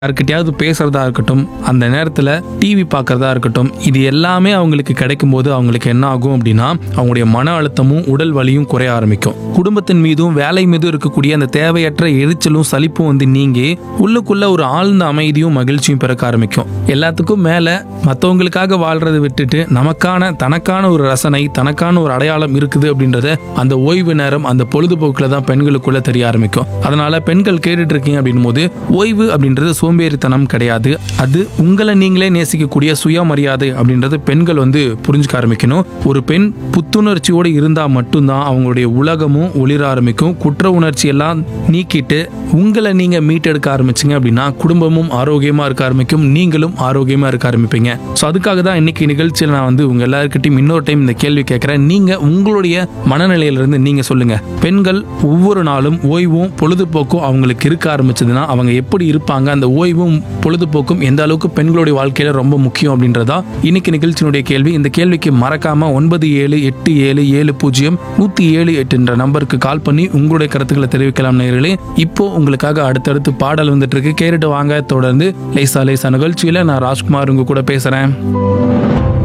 யார்கிட்டயாவது பேசுறதா இருக்கட்டும் அந்த நேரத்தில் டிவி பார்க்கறதா இருக்கட்டும் இது எல்லாமே அவங்களுக்கு கிடைக்கும் போது அவங்களுக்கு என்ன ஆகும் அப்படின்னா அவங்களுடைய மன அழுத்தமும் உடல் வலியும் குறைய ஆரம்பிக்கும் குடும்பத்தின் மீதும் வேலை மீதும் இருக்கக்கூடிய அந்த தேவையற்ற எரிச்சலும் சலிப்பும் வந்து நீங்கி உள்ளுக்குள்ள ஒரு ஆழ்ந்த அமைதியும் மகிழ்ச்சியும் பிறக்க ஆரம்பிக்கும் எல்லாத்துக்கும் மேல மற்றவங்களுக்காக வாழ்றதை விட்டுட்டு நமக்கான தனக்கான ஒரு ரசனை தனக்கான ஒரு அடையாளம் இருக்குது அப்படின்றத அந்த ஓய்வு நேரம் அந்த பொழுதுபோக்கில் தான் பெண்களுக்குள்ள தெரிய ஆரம்பிக்கும் அதனால பெண்கள் கேட்டுட்டு இருக்கீங்க அப்படின் போது ஓய்வு அப்படின்றது சோம்பேறித்தனம் கிடையாது அது உங்களை நீங்களே நேசிக்கக்கூடிய சுயமரியாதை அப்படின்றது பெண்கள் வந்து புரிஞ்சுக்க ஆரம்பிக்கணும் ஒரு பெண் புத்துணர்ச்சியோடு இருந்தா மட்டும்தான் அவங்களுடைய உலகமும் ஒளிர ஆரம்பிக்கும் குற்ற உணர்ச்சி எல்லாம் நீக்கிட்டு உங்களை நீங்க மீட்டெடுக்க ஆரம்பிச்சீங்க அப்படின்னா குடும்பமும் ஆரோக்கியமா இருக்க ஆரம்பிக்கும் நீங்களும் ஆரோக்கியமா இருக்க ஆரம்பிப்பீங்க ஸோ அதுக்காக தான் இன்னைக்கு நிகழ்ச்சியில் நான் வந்து உங்க எல்லாருக்கிட்டையும் இன்னொரு டைம் இந்த கேள்வி கேட்கிறேன் நீங்க உங்களுடைய மனநிலையிலிருந்து நீங்க சொல்லுங்க பெண்கள் ஒவ்வொரு நாளும் ஓய்வும் பொழுதுபோக்கும் அவங்களுக்கு இருக்க ஆரம்பிச்சதுன்னா அவங்க எப்படி இருப்பாங்க அந்த ஓய்வும் பொழுதுபோக்கும் எந்த அளவுக்கு பெண்களுடைய வாழ்க்கையில ரொம்ப முக்கியம் அப்படின்றதா இன்னைக்கு நிகழ்ச்சியினுடைய கேள்வி இந்த கேள்விக்கு மறக்காம ஒன்பது ஏழு எட்டு ஏழு ஏழு பூஜ்ஜியம் நூத்தி ஏழு எட்டு என்ற நம்பருக்கு கால் பண்ணி உங்களுடைய கருத்துக்களை தெரிவிக்கலாம் நேர்களே இப்போ உங்களுக்காக அடுத்தடுத்து பாடல் வந்துட்டு இருக்கு கேட்டுட்டு வாங்க தொடர்ந்து லேசா லேசா நிகழ்ச்சியில நான் ராஜ்குமார் உங்க கூட பேசுறேன்